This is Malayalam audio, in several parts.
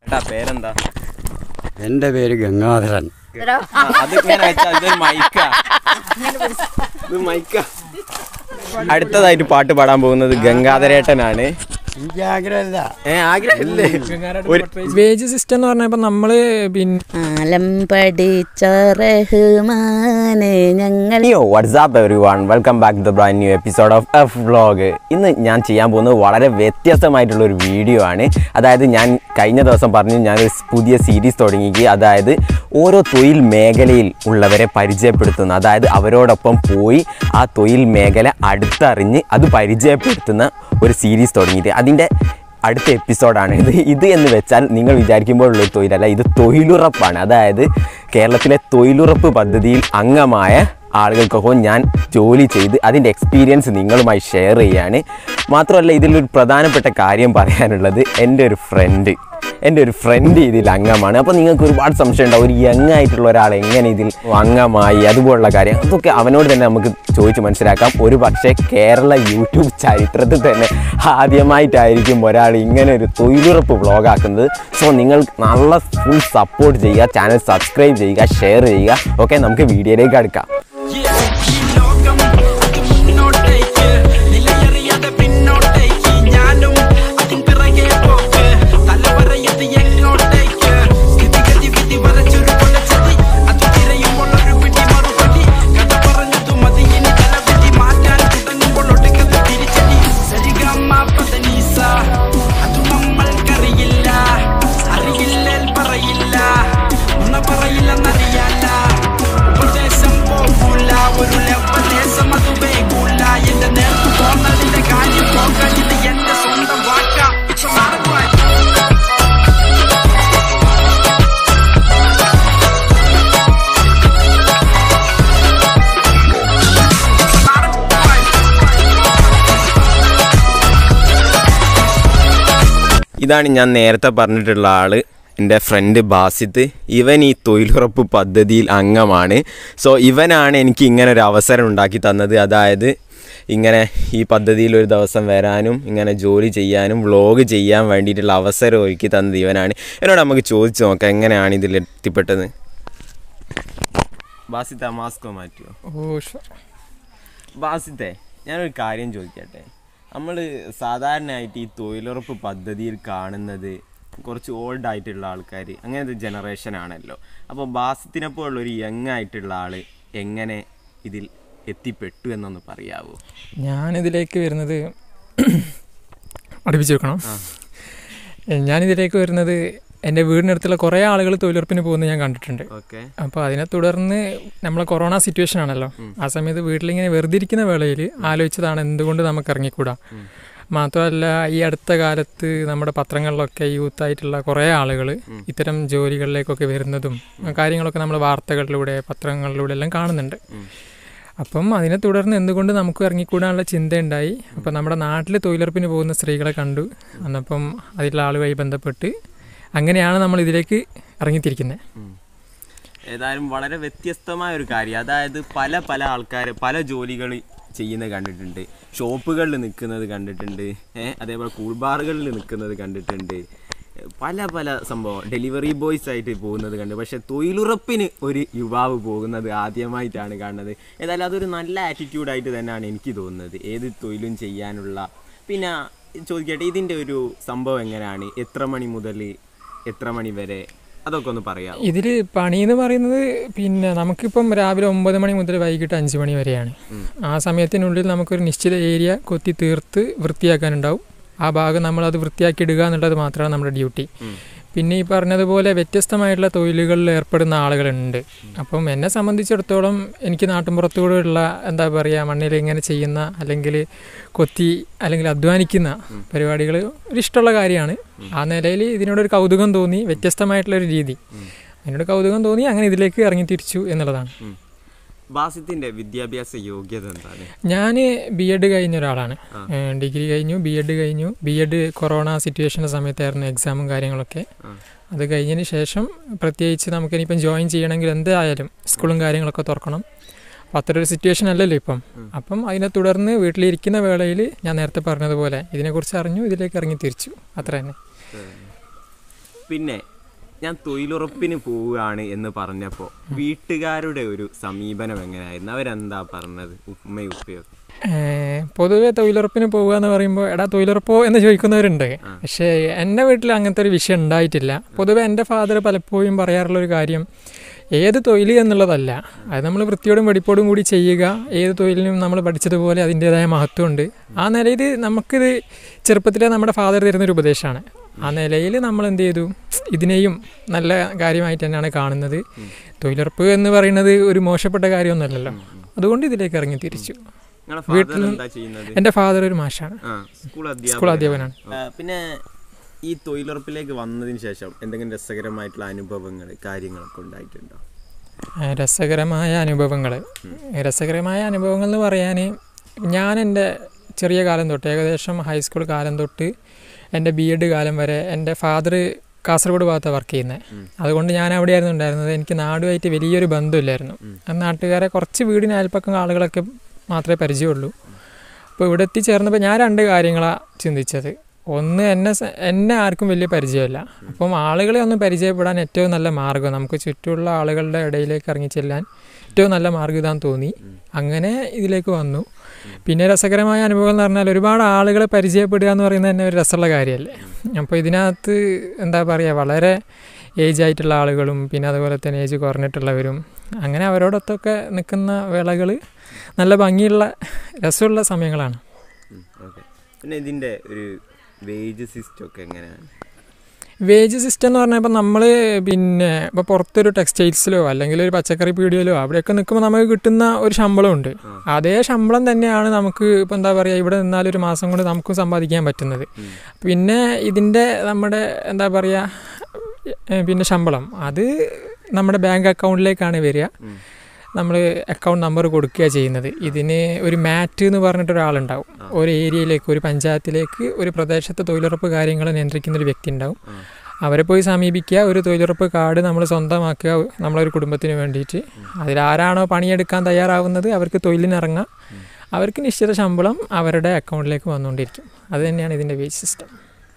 ഏട്ടാ പേരെന്താ എൻ്റെ പേര് ഗംഗാധരൻ ആ, അത് ഇങ്ങനെ വെച്ചാ ഇതൊരു മൈക്കാ ഇത് മൈക്കാ അടുത്തതായിട്ട് പാട്ട് പാടാൻ പോകുന്നത് ഗംഗാധരേട്ടനാണ് എനിക്ക് ആഗ്രഹമില്ല ഏ ആഗ്രഹമില്ലേ ഒരു വേജ് സിസ്റ്റം എന്ന് പറഞ്ഞപ്പോൾ നമ്മൾ പിന്നെ ആലം പഠിച്ച റഹ്മാനെ ഞങ്ങൾ yo what's up everyone welcome back the brand new episode of F vlog ഇന്ന് ഞാൻ ചെയ്യാൻ പോകുന്നത് വളരെ വ്യത്യസ്തമായിട്ടുള്ള ഒരു വീഡിയോ ആണ് അതായത് ഞാൻ കഴിഞ്ഞ ദിവസം പറഞ്ഞു ഞാനൊരു പുതിയ സീരീസ് തുടങ്ങി അതായത് ഓരോ തൊഴിൽ മേഖലയിൽ ഉള്ളവരെ പരിചയപ്പെടുത്തുന്ന അതായത് അവരോടൊപ്പം പോയി ആ തൊഴിൽ മേഖല അടുത്തറിഞ്ഞ് അത് പരിചയപ്പെടുത്തുന്ന ഒരു സീരീസ് തുടങ്ങിയിട്ട് അതിൻ്റെ അടുത്ത എപ്പിസോഡാണ് ഇത് ഇത് എന്ന് വെച്ചാൽ നിങ്ങൾ വിചാരിക്കുമ്പോഴുള്ള ഒരു തൊഴിലല്ല ഇത് തൊഴിലുറപ്പാണ് അതായത് കേരളത്തിലെ തൊഴിലുറപ്പ് പദ്ധതിയിൽ അംഗമായ ആളുകൾക്കൊപ്പം ഞാൻ ജോലി ചെയ്ത് അതിൻ്റെ എക്സ്പീരിയൻസ് നിങ്ങളുമായി ഷെയർ ചെയ്യാണ് മാത്രമല്ല ഇതിലൊരു പ്രധാനപ്പെട്ട കാര്യം പറയാനുള്ളത് എൻ്റെ ഒരു ഫ്രണ്ട് എൻ്റെ ഒരു ഫ്രണ്ട് ഇതിൽ അംഗമാണ് അപ്പോൾ നിങ്ങൾക്ക് ഒരുപാട് സംശയം ഉണ്ടാവും ഒരു യങ് ആയിട്ടുള്ള ഒരാൾ എങ്ങനെ ഇതിൽ അംഗമായി അതുപോലുള്ള കാര്യം അതൊക്കെ അവനോട് തന്നെ നമുക്ക് ചോദിച്ച് മനസ്സിലാക്കാം ഒരു പക്ഷേ കേരള യൂട്യൂബ് ചരിത്രത്തിൽ തന്നെ ആദ്യമായിട്ടായിരിക്കും ഒരാൾ ഇങ്ങനെ ഒരു തൊഴിലുറപ്പ് വ്ളോഗാക്കുന്നത് സോ നിങ്ങൾ നല്ല ഫുൾ സപ്പോർട്ട് ചെയ്യുക ചാനൽ സബ്സ്ക്രൈബ് ചെയ്യുക ഷെയർ ചെയ്യുക ഓക്കെ നമുക്ക് വീഡിയോയിലേക്ക് അടുക്കാം ഈ ലോകം അത് മുന്നോട്ടേക്ക് നിലയറിയാതെ പിന്നോട്ടേക്ക് ഞാനും അതിൻ പിറകെ പോക്ക് തലവറയത് എങ്ങോട്ടേക്ക് സ്ഥിതിഗതി വിധി വരച്ചൊരു കൊലച്ചതി അത് തിരയുമ്പോൾ ഒരു പിടി മറുപടി കഥ പറഞ്ഞതു മതി ഇനി തലവിധി മാറ്റാൻ തുടങ്ങുമ്പോൾ ഒടുക്കത്ത് തിരിച്ചടി സരിഗമ്മ പതനീസ അത് നമ്മൾക്കറിയില്ല അറിയില്ലേൽ പറയില്ല ഉണ പറയില്ലെന്നറിയാല്ല ഉപദേശം പോകൂല ഒരു ലെവലേശം അത് വേകൂല എന്റെ നേർക്ക് പോന്നതിന്റെ കാര്യം പോകാൻ ഇത് എന്റെ സ്വന്തം വാക്ക ഇപ്പൊ നടക്കുവാൻ ഇതാണ് ഞാൻ നേരത്തെ പറഞ്ഞിട്ടുള്ള ആള് എൻ്റെ ഫ്രണ്ട് ബാസിത്ത് ഇവൻ ഈ തൊഴിലുറപ്പ് പദ്ധതിയിൽ അംഗമാണ് സോ ഇവനാണ് എനിക്ക് ഇങ്ങനെ ഒരു അവസരം ഉണ്ടാക്കി തന്നത് അതായത് ഇങ്ങനെ ഈ പദ്ധതിയിൽ ഒരു ദിവസം വരാനും ഇങ്ങനെ ജോലി ചെയ്യാനും വ്ളോഗ് ചെയ്യാൻ വേണ്ടിയിട്ടുള്ള അവസരം ഒരുക്കി തന്നത് ഇവനാണ് എന്നോട് നമുക്ക് ചോദിച്ചു നോക്കാം എങ്ങനെയാണ് ഇതിൽ എത്തിപ്പെട്ടത് ബാസിത്ത മാസ്കോ മാറ്റുമോ ഓ ഷുവർ. ബാസിത്തെ ഞാനൊരു കാര്യം ചോദിക്കട്ടെ നമ്മൾ സാധാരണയായിട്ട് ഈ തൊഴിലുറപ്പ് പദ്ധതിയിൽ കാണുന്നത് കുറച്ച് ഓൾഡ് ആയിട്ടുള്ള ആൾക്കാർ അങ്ങനത്തെ ജനറേഷൻ ആണല്ലോ അപ്പോൾ ബാസിത്തിനെ പോലുള്ള ഒരു യങ് ആയിട്ടുള്ള ആൾ എങ്ങനെ ഇതിൽ എത്തിപ്പെട്ടു എന്നൊന്ന് പറയാവോ ഞാനിതിലേക്ക് വരുന്നത് അടുപ്പിച്ച് വെക്കണം ഞാനിതിലേക്ക് വരുന്നത് എൻ്റെ വീടിനടുത്തുള്ള കുറേ ആളുകൾ തൊഴിലുറപ്പിന് പോകുന്നത് ഞാൻ കണ്ടിട്ടുണ്ട് ഓക്കെ അപ്പോൾ അതിനെ തുടർന്ന് നമ്മളെ കൊറോണ സിറ്റുവേഷൻ ആണല്ലോ ആ സമയത്ത് വീട്ടിലിങ്ങനെ വെറുതെ ഇരിക്കുന്ന വേളയിൽ ആലോചിച്ചതാണ് എന്തുകൊണ്ട് നമുക്ക് ഇറങ്ങിക്കൂടാ മാത്രമല്ല ഈ അടുത്ത കാലത്ത് നമ്മുടെ പത്രങ്ങളിലൊക്കെ യൂത്ത് ആയിട്ടുള്ള കുറേ ആളുകൾ ഇത്തരം ജോലികളിലേക്കൊക്കെ വരുന്നതും കാര്യങ്ങളൊക്കെ നമ്മൾ വാർത്തകളിലൂടെ പത്രങ്ങളിലൂടെ എല്ലാം കാണുന്നുണ്ട് അപ്പം അതിനെ തുടർന്ന് എന്തുകൊണ്ട് നമുക്ക് ഇറങ്ങിക്കൂടാനുള്ള ചിന്തയുണ്ടായി അപ്പം നമ്മുടെ നാട്ടിൽ തൊഴിലുറപ്പിന് പോകുന്ന സ്ത്രീകളെ കണ്ടു അന്നപ്പം അതിലുള്ള ആളുമായി ബന്ധപ്പെട്ട് അങ്ങനെയാണ് നമ്മൾ ഇതിലേക്ക് ഇറങ്ങിത്തിരിക്കുന്നത് ഏതായാലും വളരെ വ്യത്യസ്തമായ ഒരു കാര്യം അതായത് പല പല ആൾക്കാർ പല ജോലികൾ ചെയ്യുന്നത് കണ്ടിട്ടുണ്ട് ഷോപ്പുകളിൽ നിൽക്കുന്നത് കണ്ടിട്ടുണ്ട് ഏഹ് അതേപോലെ കൂൾ ബാറുകളിൽ നിൽക്കുന്നത് കണ്ടിട്ടുണ്ട് പല പല സംഭവം ഡെലിവറി ബോയ്സ് ആയിട്ട് പോകുന്നത് കണ്ട് പക്ഷെ തൊഴിലുറപ്പിന് ഒരു യുവാവ് പോകുന്നത് ആദ്യമായിട്ടാണ് കാണുന്നത് ഏതായാലും അതൊരു നല്ല ആറ്റിറ്റ്യൂഡായിട്ട് തന്നെയാണ് എനിക്ക് തോന്നുന്നത് ഏത് തൊഴിലും ചെയ്യാനുള്ള പിന്നെ ചോദിക്കട്ടെ ഇതിൻ്റെ ഒരു സംഭവം എങ്ങനെയാണ് എത്ര മണി മുതൽ എത്ര മണി വരെ അതൊക്കെ ഒന്ന് പറയാം ഇതിൽ പണി എന്ന് പറയുന്നത് പിന്നെ നമുക്കിപ്പം രാവിലെ ഒമ്പത് മണി മുതൽ വൈകിട്ട് അഞ്ച് മണി വരെയാണ് ആ സമയത്തിനുള്ളിൽ നമുക്കൊരു നിശ്ചിത ഏരിയ കൊത്തി തീർത്ത് വൃത്തിയാക്കാനുണ്ടാവും ആ ഭാഗം നമ്മളത് വൃത്തിയാക്കി ഇടുക എന്നുള്ളത് മാത്രമാണ് നമ്മുടെ ഡ്യൂട്ടി പിന്നെ ഈ പറഞ്ഞതുപോലെ വ്യത്യസ്തമായിട്ടുള്ള തൊഴിലുകളിൽ ഏർപ്പെടുന്ന ആളുകളുണ്ട് അപ്പം എന്നെ സംബന്ധിച്ചിടത്തോളം എനിക്ക് നാട്ടിൻപുറത്തുകൂടെയുള്ള എന്താ പറയുക മണ്ണിൽ ഇങ്ങനെ ചെയ്യുന്ന അല്ലെങ്കിൽ കൊത്തി അല്ലെങ്കിൽ അധ്വാനിക്കുന്ന പരിപാടികൾ ഒരു ഇഷ്ടമുള്ള കാര്യമാണ് ആ നിലയിൽ ഇതിനോടൊരു കൗതുകം തോന്നി വ്യത്യസ്തമായിട്ടുള്ളൊരു രീതി അതിനോട് കൗതുകം തോന്നി അങ്ങനെ ഇതിലേക്ക് ഇറങ്ങി തിരിച്ചു എന്നുള്ളതാണ് ബാസിത്തിന്റെ വിദ്യാഭ്യാസ യോഗ്യത എന്താണ് ഞാൻ ബി എഡ് കഴിഞ്ഞ ഒരാളാണ് ഏഹ് ഡിഗ്രി കഴിഞ്ഞു ബി എഡ് കഴിഞ്ഞു ബി എഡ് കൊറോണ സിറ്റുവേഷൻ്റെ സമയത്തായിരുന്നു എക്സാമും കാര്യങ്ങളൊക്കെ അത് കഴിഞ്ഞതിന് ശേഷം പ്രത്യേകിച്ച് നമുക്കിനിപ്പം ജോയിൻ ചെയ്യണമെങ്കിൽ എന്തായാലും സ്കൂളും കാര്യങ്ങളൊക്കെ തുറക്കണം അപ്പോൾ അത്ര ഒരു സിറ്റുവേഷൻ അല്ലല്ലോ ഇപ്പം അപ്പം അതിനെ തുടർന്ന് വീട്ടിലിരിക്കുന്ന വേളയിൽ ഞാൻ നേരത്തെ പറഞ്ഞതുപോലെ ഇതിനെക്കുറിച്ച് അറിഞ്ഞു ഇതിലേക്ക് ഇറങ്ങി തിരിച്ചു അത്ര തന്നെ പിന്നെ ഞാൻ തൊഴിലുറപ്പിന് പോവുകയാണ് എന്ന് പറഞ്ഞപ്പോൾ വീട്ടുകാരുടെ ഒരു സമീപനം എങ്ങനെയായിരുന്നു അവരെന്താ പറഞ്ഞത് ഉമ്മയും ഉപ്പയും ഒക്കെ? ഏഹ് പൊതുവെ തൊഴിലുറപ്പിന് പോകുക എന്ന് പറയുമ്പോൾ എടാ തൊഴിലുറപ്പോ എന്ന് ചോദിക്കുന്നവരുണ്ട് പക്ഷേ എൻ്റെ വീട്ടിൽ അങ്ങനത്തെ ഒരു വിഷയം ഉണ്ടായിട്ടില്ല പൊതുവെ എൻ്റെ ഫാദർ പലപ്പോഴും പറയാറുള്ള ഒരു കാര്യം ഏത് തൊഴിൽ എന്നുള്ളതല്ല അത് നമ്മൾ വൃത്തിയോടും വെടിപ്പോടും കൂടി ചെയ്യുക ഏത് തൊഴിലിനും നമ്മൾ പഠിച്ചതുപോലെ അതിൻ്റെതായ മഹത്വമുണ്ട് ആ നിലയിൽ നമുക്കിത് ചെറുപ്പത്തിലെ നമ്മുടെ ഫാദർ തരുന്നൊരു ഉപദേശമാണ് ആ നിലയിൽ നമ്മൾ എന്ത് ചെയ്തു ഇതിനെയും നല്ല കാര്യമായിട്ട് തന്നെയാണ് കാണുന്നത് തൊഴിലുറപ്പ് എന്ന് പറയുന്നത് ഒരു മോശപ്പെട്ട കാര്യമൊന്നുമല്ലല്ലോ അതുകൊണ്ട് ഇതിലേക്ക് ഇറങ്ങി തിരിച്ചു നിങ്ങളെ ഫാദർ എന്താ ചെയ്യുന്നത് എൻ്റെ ഫാദർ ഒരു മാഷാണ് ആ സ്കൂൾ സ്കൂൾ അധ്യാപകനാണ് ആ, പിന്നെ ഈ തൊഴിലുറപ്പിലേക്ക് വന്നതിന് ശേഷം എന്തെങ്കിലും രസകരമായിട്ടുള്ള അനുഭവങ്ങൾ കാര്യങ്ങളൊക്കെ ഉണ്ടായിട്ടുണ്ടോ ഏഹ് രസകരമായ അനുഭവങ്ങൾ രസകരമായ അനുഭവങ്ങൾ എന്ന് പറയാൻ ഞാൻ എൻ്റെ ചെറിയ കാലം തൊട്ട് ഏകദേശം ഹൈസ്കൂൾ കാലം തൊട്ട് എൻ്റെ ബി എഡ് കാലം വരെ എൻ്റെ ഫാദർ കാസർഗോഡ് ഭാഗത്താണ് വർക്ക് ചെയ്യുന്നത് അതുകൊണ്ട് ഞാൻ അവിടെയായിരുന്നു ഉണ്ടായിരുന്നത് എനിക്ക് നാടുമായിട്ട് വലിയൊരു ബന്ധമില്ലായിരുന്നു ആ നാട്ടുകാരെ കുറച്ച് വീടിന് അയൽപ്പക്കം ആളുകളൊക്കെ മാത്രമേ പരിചയമുള്ളൂ അപ്പോൾ ഇവിടെ എത്തിച്ചേർന്നപ്പോൾ ഞാൻ രണ്ട് കാര്യങ്ങളാണ് ചിന്തിച്ചത് ഒന്ന് എന്നെ സ- എന്നെ ആർക്കും വലിയ പരിചയമില്ല അപ്പം ആളുകളെ ഒന്ന് പരിചയപ്പെടാൻ ഏറ്റവും നല്ല മാർഗ്ഗം നമുക്ക് ചുറ്റുമുള്ള ആളുകളുടെ ഇടയിലേക്ക് ഇറങ്ങി ചെല്ലാൻ ഏറ്റവും നല്ല മാർഗ്ഗം ഇതാന്ന് തോന്നി അങ്ങനെ ഇതിലേക്ക് വന്നു പിന്നെ രസകരമായ അനുഭവം എന്ന് പറഞ്ഞാൽ ഒരുപാട് ആളുകളെ പരിചയപ്പെടുക എന്ന് പറയുന്നത് തന്നെ ഒരു രസമുള്ള കാര്യമല്ലേ അപ്പോൾ ഇതിനകത്ത് എന്താ പറയുക വളരെ ഏജ് ആയിട്ടുള്ള ആളുകളും പിന്നെ അതുപോലെ തന്നെ ഏജ് കുറഞ്ഞിട്ടുള്ളവരും അങ്ങനെ അവരോടൊത്തൊക്കെ നിൽക്കുന്ന വേളകൾ നല്ല ഭംഗിയുള്ള രസമുള്ള സമയങ്ങളാണ് ഓക്കെ പിന്നെ ഇതിൻ്റെ ഒരു വേജ് സിസ്റ്റം ഒക്കെ എങ്ങനെയാണ് വേജ് സിസ്റ്റം എന്ന് പറഞ്ഞാൽ ഇപ്പം നമ്മൾ പിന്നെ ഇപ്പോൾ പുറത്തൊരു ടെക്സ്റ്റൈൽസിലോ അല്ലെങ്കിൽ ഒരു പച്ചക്കറി പീടികയിലോ അവിടെയൊക്കെ നിൽക്കുമ്പോൾ നമുക്ക് കിട്ടുന്ന ഒരു ശമ്പളമുണ്ട് അതേ ശമ്പളം തന്നെയാണ് നമുക്ക് ഇപ്പോൾ എന്താ പറയുക ഇവിടെ നിന്നാൽ ഒരു മാസം കൊണ്ട് നമുക്കും സമ്പാദിക്കാൻ പറ്റുന്നത് പിന്നെ ഇതിൻ്റെ നമ്മുടെ എന്താ പറയുക ഏ, പിന്നെ ശമ്പളം അത് നമ്മുടെ ബാങ്ക് അക്കൗണ്ടിലേക്കാണ് വരിക നമ്മൾ അക്കൗണ്ട് നമ്പർ കൊടുക്കുക ചെയ്യുന്നത് ഇതിന് ഒരു മാറ്റ് എന്ന് പറഞ്ഞിട്ട് ഒരാളുണ്ടാവും ഒരു ഏരിയയിലേക്ക് ഒരു പഞ്ചായത്തിലേക്ക് ഒരു പ്രദേശത്തെ തൊഴിലുറപ്പ് കാര്യങ്ങൾ നിയന്ത്രിക്കുന്ന ഒരു വ്യക്തി ഉണ്ടാവും അവരെ പോയി സമീപിക്കുക ഒരു തൊഴിലുറപ്പ് കാർഡ് നമ്മൾ സ്വന്തമാക്കുക നമ്മളൊരു കുടുംബത്തിന് വേണ്ടിയിട്ട് അതിലാരാണോ പണിയെടുക്കാൻ തയ്യാറാവുന്നത് അവർക്ക് തൊഴിലിനിറങ്ങാം അവർക്ക് നിശ്ചിത ശമ്പളം അവരുടെ അക്കൗണ്ടിലേക്ക് വന്നുകൊണ്ടിരിക്കും അത് തന്നെയാണ് ഇതിൻ്റെ വേജ് സിസ്റ്റം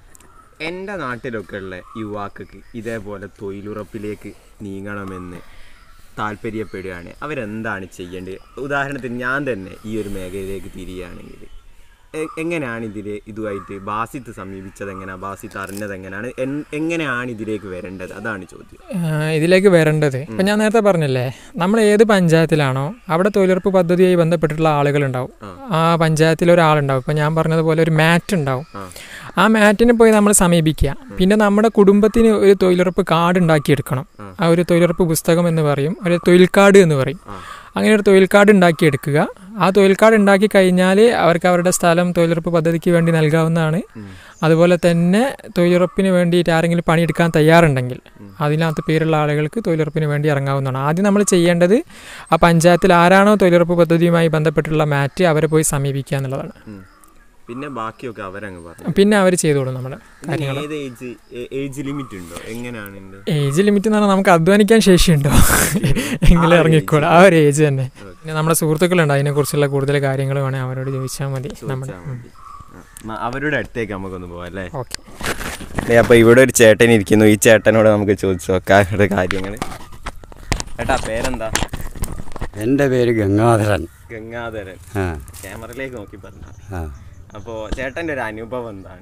എൻ്റെ നാട്ടിലൊക്കെ ഉള്ള യുവാക്കൾക്ക് ഇതേപോലെ തൊഴിലുറപ്പിലേക്ക് നീങ്ങണമെന്ന് താല്പര്യപ്പെടുകയാണ് അവരെന്താണ് ചെയ്യേണ്ടത് ഉദാഹരണത്തിന് ഞാൻ തന്നെ ഈ ഒരു മേഖലയിലേക്ക് തിരിയുകയാണെങ്കിൽ എ- എങ്ങനെയാണ് ഇതിൽ ഇതുമായിട്ട് ബാസിത്ത് സമീപിച്ചത് എങ്ങനെയാണ് ബാസിത്ത് അറിഞ്ഞത് എങ്ങനെയാണ് എൻ- എങ്ങനെയാണ് ഇതിലേക്ക് വരേണ്ടത് അതാണ് ചോദ്യം ആഹ് ഇതിലേക്ക് വരേണ്ടത് ഇപ്പം ഞാൻ നേരത്തെ പറഞ്ഞില്ലേ നമ്മൾ ഏത് പഞ്ചായത്തിലാണോ അവിടെ തൊഴിലുറപ്പ് പദ്ധതിയായി ബന്ധപ്പെട്ടിട്ടുള്ള ആളുകളുണ്ടാവും ആ പഞ്ചായത്തിൽ ഒരാളുണ്ടാവും ഇപ്പം ഞാൻ പറഞ്ഞതുപോലെ ഒരു മാറ്റ് ഉണ്ടാവും ആ മാറ്റിനെ പോയി നമ്മൾ സമീപിക്കുക പിന്നെ നമ്മുടെ കുടുംബത്തിന് ഒരു തൊഴിലുറപ്പ് കാർഡ് ഉണ്ടാക്കിയെടുക്കണം ആ ഒരു തൊഴിലുറപ്പ് പുസ്തകം എന്ന് പറയും ഒരു തൊഴിൽ കാർഡ് എന്ന് പറയും അങ്ങനെ ഒരു തൊഴിൽ കാർഡ് ഉണ്ടാക്കിയെടുക്കുക ആ തൊഴിൽ കാർഡ് ഉണ്ടാക്കി കഴിഞ്ഞാൽ അവർക്ക് അവരുടെ സ്ഥലം തൊഴിലുറപ്പ് പദ്ധതിക്ക് വേണ്ടി നൽകാവുന്നതാണ് അതുപോലെ തന്നെ തൊഴിലുറപ്പിന് വേണ്ടിയിട്ട് ആരെങ്കിലും പണിയെടുക്കാൻ തയ്യാറുണ്ടെങ്കിൽ അതിനകത്ത് പേരുള്ള ആളുകൾക്ക് തൊഴിലുറപ്പിന് വേണ്ടി ഇറങ്ങാവുന്നതാണ് ആദ്യം നമ്മൾ ചെയ്യേണ്ടത് ആ പഞ്ചായത്തിൽ ആരാണോ തൊഴിലുറപ്പ് പദ്ധതിയുമായി ബന്ധപ്പെട്ടുള്ള മാറ്റ് അവരെ പോയി സമീപിക്കുക എന്നുള്ളതാണ് ഉം. പിന്നെ ബാക്കിയൊക്കെ അവരങ്ങ് പറഞ്ഞു പിന്നെ അവർ ചെയ്തോളും നമ്മുടെ കാര്യങ്ങൾ ഏത് ഏജ് ഏജ് ലിമിറ്റ് ഉണ്ടോ എങ്ങനെയാണ് ഇതിൻ്റെ ഏജ് ലിമിറ്റ് എന്ന് പറഞ്ഞാൽ നമുക്ക് അധ്വാനിക്കാൻ ശേഷിയുണ്ടോ എങ്കിലും ഇറങ്ങിക്കോളൂ ആ ഒരു ഏജ് തന്നെ പിന്നെ നമ്മുടെ സുഹൃത്തുക്കളുണ്ട് അതിനെക്കുറിച്ചുള്ള കൂടുതൽ കാര്യങ്ങൾ വേണേൽ അവരോട് ചോദിച്ചാൽ മതി നമ്മുടെ ചോദിച്ചാൽ മതി. ആ, ന- അവരുടെ അടുത്തേക്ക് നമുക്കൊന്ന് പോവാം അല്ലേ ഓക്കെ അപ്പോൾ ഇവിടെ ഒരു ചേട്ടൻ ഇരിക്കുന്നു ഈ ചേട്ടനോട് നമുക്ക് ചോദിച്ചു നോക്കാം അവരുടെ കാര്യങ്ങൾ ചേട്ടാ പേരെന്താ എൻ്റെ പേര് ഗംഗാധരൻ ഗംഗാധരൻ ആ ക്യാമറയിലേക്ക് നോക്കി പറഞ്ഞു ആ അപ്പോൾ ചേട്ടൻ്റെ ഒരു അനുഭവം എന്താണ്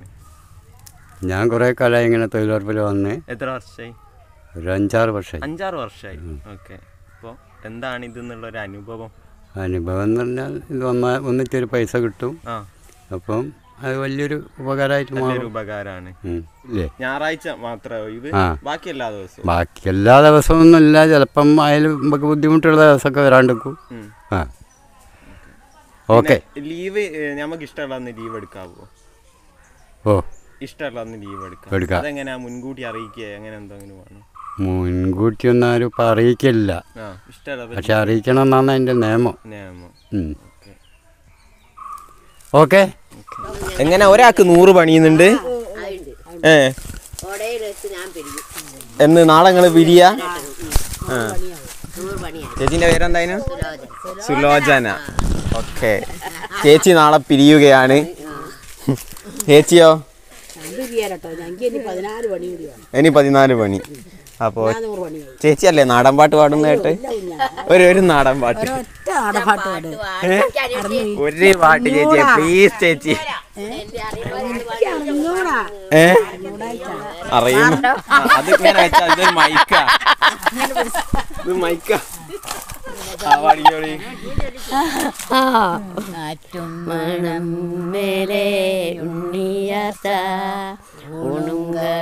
ഞാൻ കുറേ കാലമായി ഇങ്ങനെ തൊഴിലുറപ്പിൽ വന്ന് എത്ര വർഷമായി ഒരു അഞ്ചാറ് വർഷമായി അഞ്ചാറ് വർഷമായി ഓക്കെ അപ്പോൾ എന്താണ് ഇതെന്നുള്ള ഒരു അനുഭവം അനുഭവം എന്ന് പറഞ്ഞാൽ ഇത് വന്ന ഒന്നിച്ചൊരു പൈസ കിട്ടും ആ അപ്പം അത് വലിയൊരു ഉപകാരമായിട്ട് നല്ലൊരു മാറും ഉപകാരമാണ് ഉം. ഇല്ലേ ഞായറാഴ്ച മാത്രമേ ഒഴിവ് ആ. ബാക്കി എല്ലാ ദിവസവും ബാക്കി എല്ലാ ദിവസമൊന്നും ഇല്ല ചിലപ്പം അതിൽ നമുക്ക് ബുദ്ധിമുട്ടുള്ള ദിവസമൊക്കെ വരാണ്ടിരിക്കും ഉം. ആ ഓക്കെ ലീവ് നമുക്ക് ഇഷ്ടമുള്ള ലീവ് എടുക്കാവോ ഓ ഇഷ്ടമുള്ള ലീവ് എടുക്കാം എടുക്കാം. അതെങ്ങനെയാ മുൻകൂട്ടി അറിയിക്കുക അങ്ങനെ എന്തെങ്കിലും വേണം മുൻകൂട്ടി ഒന്നും ആരും ഇപ്പം അറിയിക്കില്ല ആ ഇഷ്ടമുള്ള പക്ഷെ അറിയിക്കണം എന്നാണ് അതിൻ്റെ നിയമം നിയമം ഉം. ഓക്കെ എങ്ങനെ ഒരാൾക്ക് നൂറ് പണിയുന്നുണ്ട് ഏ എന്ന് നാളെ നിങ്ങൾ പിരിയ ചേച്ചിന്റെ പേരെന്തായിരുന്നു സുലോചന ഓക്കെ ചേച്ചി നാളെ പിരിയുകയാണ് ചേച്ചിയോ കേട്ടോ ഞങ്ങൾക്ക് ഇനി പതിനാല് പണി കൂടി വേണം ഇനി പതിനാല് പണി അപ്പോൾ ഞാൻ നൂറ് പണി കഴിയും ചേച്ചി അല്ലേ നാടൻ പാട്ട് പാടുന്ന കേട്ട് ഒരു ഒരു നാടൻ പാട്ട് ഒറ്റ ആടപ്പാട്ട് പാട് ഏ? ഒരു പാട്ട് ചേച്ചി പ്ലീസ് ചേച്ചി അറിഞ്ഞൂടാ ഏ അറിയും അത് ഇങ്ങനെ വെച്ചാ ഇതൊരു മൈക്കാ ഇത് മൈക്കാ ആ പാടിക്കോളി കാറ്റും മണം മേലെ ഉണ്ണിയാത്ത ഊണും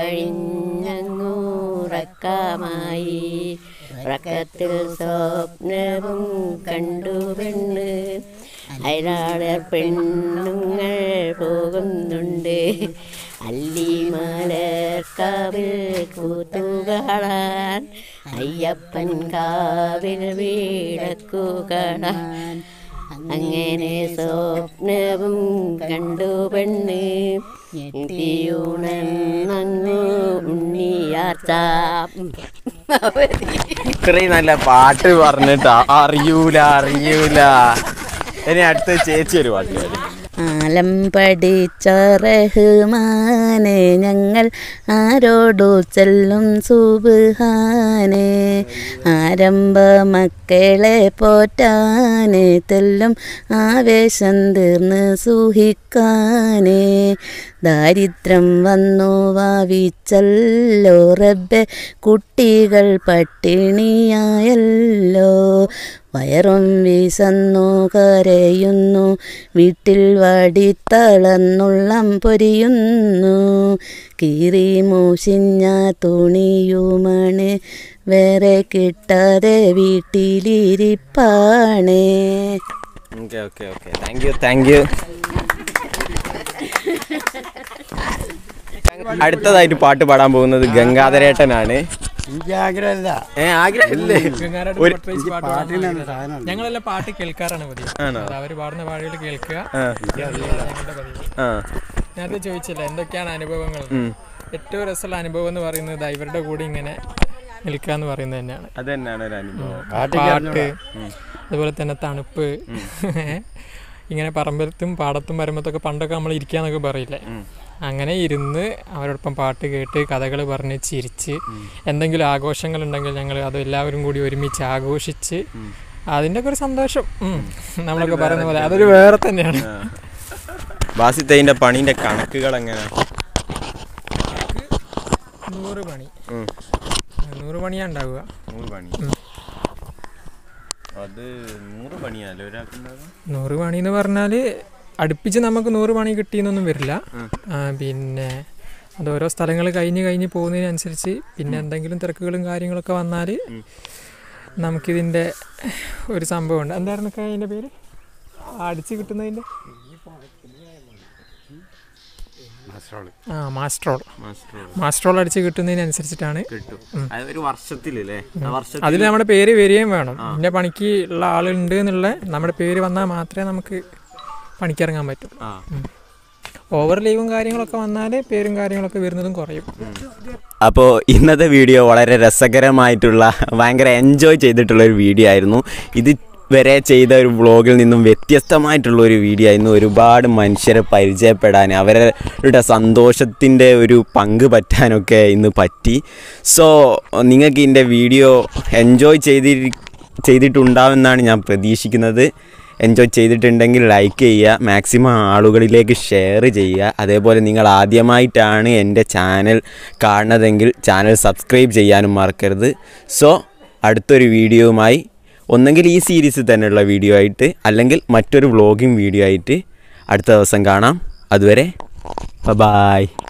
കഴിഞ്ഞങ്ങൂറക്കമായി ഉറക്കത്തിൽ സ്വപ്നവും കണ്ടു പെണ്ണ് അയലാളർ പെണ്ണുങ്ങൾ പോകുന്നുണ്ട് അല്ലിമലർക്കാവിൽ കൂത്തുകാളാൻ അയ്യപ്പൻ കാവിൽ വീടക്കു കാണാൻ അങ്ങനെ സ്വപ്നവും കണ്ടു പെണ്ണ് എത്തിയൂണങ്ങു ഉണ്ണിയാത്ത ഇത്രയും നല്ല പാട്ട് പറഞ്ഞിട്ട് അറിയൂല അറിയൂല ഇനി അടുത്ത ചേച്ചി ഒരു പാട്ട് പാടി ആലം പഠിച്ച റഹ്മാനെ ഞങ്ങൾ ആരോടു ചെല്ലും സുബാനെ ആരംഭ മക്കളെ പോറ്റാനെ തെല്ലും ആവേശം തീർന്ന് സൂഹിക്കാനേ ദാരിദ്ര്യം വന്നു വാവിച്ചല്ലോ റബ്ബെ കുട്ടികൾ പട്ടിണിയായല്ലോ വയറും വീസന്നു കരയുന്നു വീട്ടിൽ വടിത്തളർന്നുള്ളം പൊരിയുന്നു കീറി മൂശിഞ്ഞ തുണിയുമാണ് വേറെ കിട്ടാതെ വീട്ടിലിരിപ്പാണേ okay okay okay thank you thank you അടുത്തതായിട്ട് പാട്ട് പാടാൻ പോകുന്നത് ഗംഗാധരേട്ടനാണ് എനിക്ക് ആഗ്രഹമില്ല ഏ ആഗ്രഹമില്ലേ ഒരു ഞങ്ങളെല്ലാം പാട്ട് കേൾക്കാറാണ് പതിവ് ആണോ? അത് അവര് പാടുന്ന പാട്ടുകൾ കേൾക്കുക ആ ഞങ്ങളുടെ പതിവ് ആ നേരത്തെ ചോദിച്ചില്ല എന്തൊക്കെയാണ് അനുഭവങ്ങൾ ഏറ്റവും രസമുള്ള അനുഭവം എന്ന് പറയുന്നത് ദാ ഇവരുടെ കൂടെ ഇങ്ങനെ നിൽക്കുക എന്ന് പറയുന്നത് തന്നെയാണ് അത് തന്നെയാണ് ഒരു അനുഭവം പാട്ട് അതുപോലെ തന്നെ തണുപ്പ് ഇങ്ങനെ പറമ്പത്തും പാടത്തും വരുമ്പത്തൊക്കെ പണ്ടൊക്കെ നമ്മൾ ഇരിക്കാന്നൊക്കെ പറയില്ലേ അങ്ങനെ ഇരുന്ന് അവരോടൊപ്പം പാട്ട് കേട്ട് കഥകൾ പറഞ്ഞ് ചിരിച്ച് എന്തെങ്കിലും ആഘോഷങ്ങൾ ഉണ്ടെങ്കിൽ ഞങ്ങൾ അത് എല്ലാവരും കൂടി ഒരുമിച്ച് ആഘോഷിച്ച് അതിൻ്റെ ഒക്കെ ഒരു സന്തോഷം ഉം. നമ്മളൊക്കെ പറയുന്ന പോലെ അതൊരു വേറെ തന്നെയാണ് ബാസിത്തൈൻ്റെ പണീൻ്റെ കണക്കുകൾ എങ്ങനെ നൂറ് പണി ഉം. നൂറ് പണിയാണ് ഉണ്ടാവുക നൂറ് പണി അത് നൂറ് പണിയല്ലേ ഒരാൾക്കുണ്ടാകും നൂറ് പണി എന്ന് പറഞ്ഞാൽ അടുപ്പിച്ച് നമുക്ക് നൂറ് പണി കിട്ടിയെന്നൊന്നും വരില്ല ആ, പിന്നെ അത് ഓരോ സ്ഥലങ്ങൾ കഴിഞ്ഞ് കഴിഞ്ഞ് പോകുന്നതിനനുസരിച്ച് പിന്നെ എന്തെങ്കിലും തിരക്കുകളും കാര്യങ്ങളൊക്കെ വന്നാൽ നമുക്കിതിൻ്റെ ഒരു സംഭവമുണ്ട് എന്തായിരുന്നു ഒക്കെ അതിൻ്റെ പേര് അടിച്ച് കിട്ടുന്നതിൻ്റെ ആ മാസ്ട്രോൾ മാസ്ട്രോൾ അടിച്ച് കിട്ടുന്നതിനനുസരിച്ചിട്ടാണ് കിട്ടും അത് ഒരു വർഷത്തിലല്ലേ ആ വർഷത്തിൽ അതിൽ നമ്മുടെ പേര് വരികയും വേണം ഇന്ന പണിക്ക് ഉള്ള ആളുണ്ട് എന്നുള്ള നമ്മുടെ പേര് വന്നാൽ മാത്രമേ നമുക്ക് പണിക്കിറങ്ങാൻ പറ്റൂ ആ ഓവർ ലീവും കാര്യങ്ങളൊക്കെ വന്നാൽ പേരും കാര്യങ്ങളൊക്കെ വരുന്നതും കുറയും അപ്പോൾ ഇന്നത്തെ വീഡിയോ വളരെ രസകരമായിട്ടുള്ള ഭയങ്കര എൻജോയ് ചെയ്തിട്ടുള്ള ഒരു വീഡിയോ ആയിരുന്നു ഇത് വരെ ചെയ്ത ഒരു വ്ളോഗിൽ നിന്നും വ്യത്യസ്തമായിട്ടുള്ള ഒരു വീഡിയോ ആയിരുന്നു ഒരുപാട് മനുഷ്യരെ പരിചയപ്പെടാൻ അവരുടെ സന്തോഷത്തിൻ്റെ ഒരു പങ്ക് പറ്റാനൊക്കെ ഇന്ന് പറ്റി സോ നിങ്ങൾക്ക് ഇതിൻ്റെ വീഡിയോ എൻജോയ് ചെയ്തി ചെയ്തിട്ടുണ്ടാവുമെന്നാണ് ഞാൻ പ്രതീക്ഷിക്കുന്നത് എൻജോയ് ചെയ്തിട്ടുണ്ടെങ്കിൽ ലൈക്ക് ചെയ്യുക മാക്സിമം ആളുകളിലേക്ക് ഷെയർ ചെയ്യുക അതേപോലെ നിങ്ങൾ ആദ്യമായിട്ടാണ് എൻ്റെ ചാനൽ കാണുന്നതെങ്കിൽ ചാനൽ സബ്സ്ക്രൈബ് ചെയ്യാനും മറക്കരുത് സോ അടുത്തൊരു വീഡിയോയുമായി ഒന്നെങ്കിൽ ഈ സീരീസിൽ തന്നെയുള്ള വീഡിയോ ആയിട്ട് അല്ലെങ്കിൽ മറ്റൊരു വ്ളോഗിങ് വീഡിയോ ആയിട്ട് അടുത്ത ദിവസം കാണാം അതുവരെ ബൈ